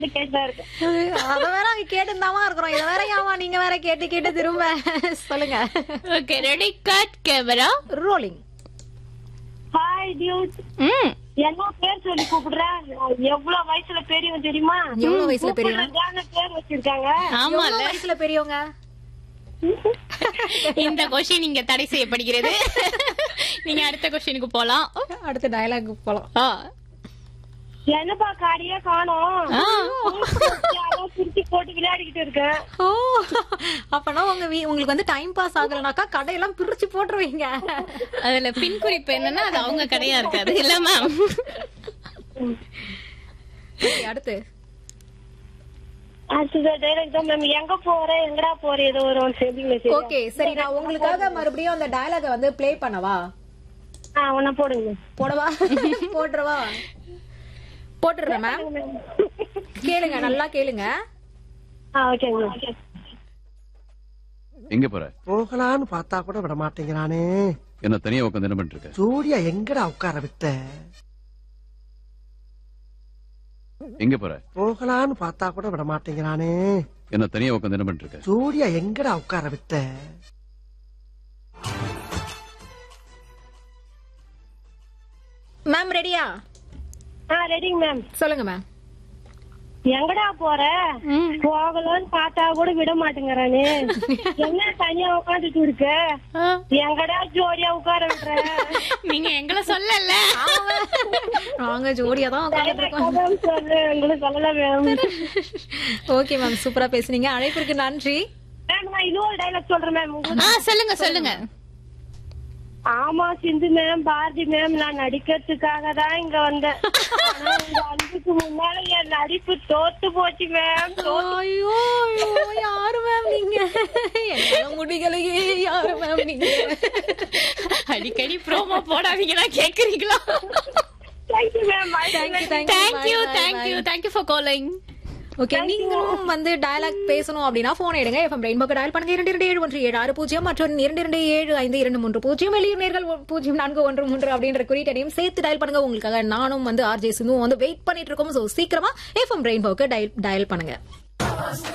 கேட்டுதான் இருக்கு அத வேற அங்க கேட்டுதாமா இருக்கிறோம் இத வேற ஏமா நீங்க வேற கேட்டு கேட்டு திரும்ப சொல்லுங்க okay ready cut camera rolling hi dude ம் என்ன பேர் சொல்லி கூப்பிடுறேன் எவ்வளவு வயசுல பெரியவன் தெரியுமா எவ்வளவு வயசுல பெரியவன்? கூப்பிடுறதுக்கான பேர் வச்சிருக்காங்க ஆமால எவ்வளவு வயசுல பெரியவங்க இந்த கொஸ்டின் இங்க தடை செய்யப்படுகிறது நீங்க அடுத்த கொஸ்டினுக்கு போலாம் அடுத்த டயலாக் போலாம் ஆ. என்னப்பா காடியே காணோம் ஆ. அதான் திருச்சி போட்டு விளையாடிக்கிட்டு இருக்கேன் ஓ அப்பனா உங்க வீ- உங்களுக்கு வந்து டைம் பாஸ் ஆகலனாக்கா கடையெல்லாம் பிரிச்சு போட்டுருவீங்க அதுல பின் குறிப்பு என்னன்னா அது அவங்க கடையா இருக்காது இல்ல மேம் Okay, அடுத்து அடுத்தது டைலாக் தான் மேம் எங்க போற எங்கடா போற ஏதோ ஒரு செம்பிங்க ஓகே சரி நான் உங்களுக்காக மறுபடியும் அந்த டயலாக வந்து ப்ளே பண்ணவா ஆ உன்ன போடுங்க போடவா போட்டுறவா போட்டுடுறேன் மேம் கேளுங்க நல்லா கேளுங்க ஆ ஓகேங்க மேம் எங்க போற போகலான்னு பார்த்தா கூட விட மாட்டேங்கிறானே என்ன தனியா உட்காந்து என்ன பண்ணிட்டு இருக்க ஜோடியா எங்கடா உட்கார விட்ட எங்க போற போகலான்னு பார்த்தா கூட விட மாட்டேங்கிறானே என்ன தனியா உட்காந்து என்ன பண்ணிட்டு இருக்க ஜோடியா எங்கடா உட்கார விட்ட மேம் ரெடியா ஆ ரெடிங்க மேம் சொல்லுங்க மேம் எங்கடா போற போகலான்னு பார்த்தா கூட விட மாட்டேங்கிறானே என்ன தனியா உட்காந்துட்டு இருக்க எங்கடா ஜோடியா உட்கார விடுற நீங்க எங்களை சொல்லல நாங்க ஜோடியா தான் உட்காந்துட்டு இருக்கோம் அதான் சொல்லு உங்களுக்கு சொல்லல மேம் ஓகே மேம் சூப்பரா பேசுனீங்க அழைப்பிற்கு நன்றி மேம் நான் இன்னொரு டைலாக் சொல்றேன் மேம் உங்களுக்கு ஆ சொல்லுங்க சொல்லுங்க ஆமா சிந்து மேம் பாரதி மேம் நான் நடிக்கிறதுக்காக தான் இங்க வந்தேன் ஆனா உங்க அன்புக்கு முன்னால என் நடிப்பு தோத்து போச்சு மேம் ஐயோ ஐயோ யாரு மேம் நீங்க என்னால முடியலையே யாரு மேம் நீங்க அடிக்கடி ப்ரோமோ போடாதீங்களா கேக்குறீங்களா thank you ma'am thank you thank you thank you thank you for calling okay நீங்களும் வந்து டயலாக் பேசணும் அப்படின்னா போன் எடுங்க எஃப்எம் ரெயின்போக்கு டயல் பண்ணுங்க இரண்டு இரண்டு ஏழு ஒன்று ஏழு ஆறு பூஜ்ஜியம் மற்றும் இரண்டு இரண்டு ஏழு ஐந்து இரண்டு மூன்று பூஜ்ஜியம் வெளியூர் நேர்கள் பூஜ்ஜியம் நான்கு ஒன்று மூன்று அப்படின்ற குறியீட்டையும் சேர்த்து டயல் பண்ணுங்க உங்களுக்காக நானும் வந்து ஆர்ஜே சிந்துவும் வந்து வெயிட் பண்ணிட்டு இருக்கோம் சோ சீக்கிரமா எஃப்எம் ரெயின்போக்கு டயல் டயல் பண்ணுங்க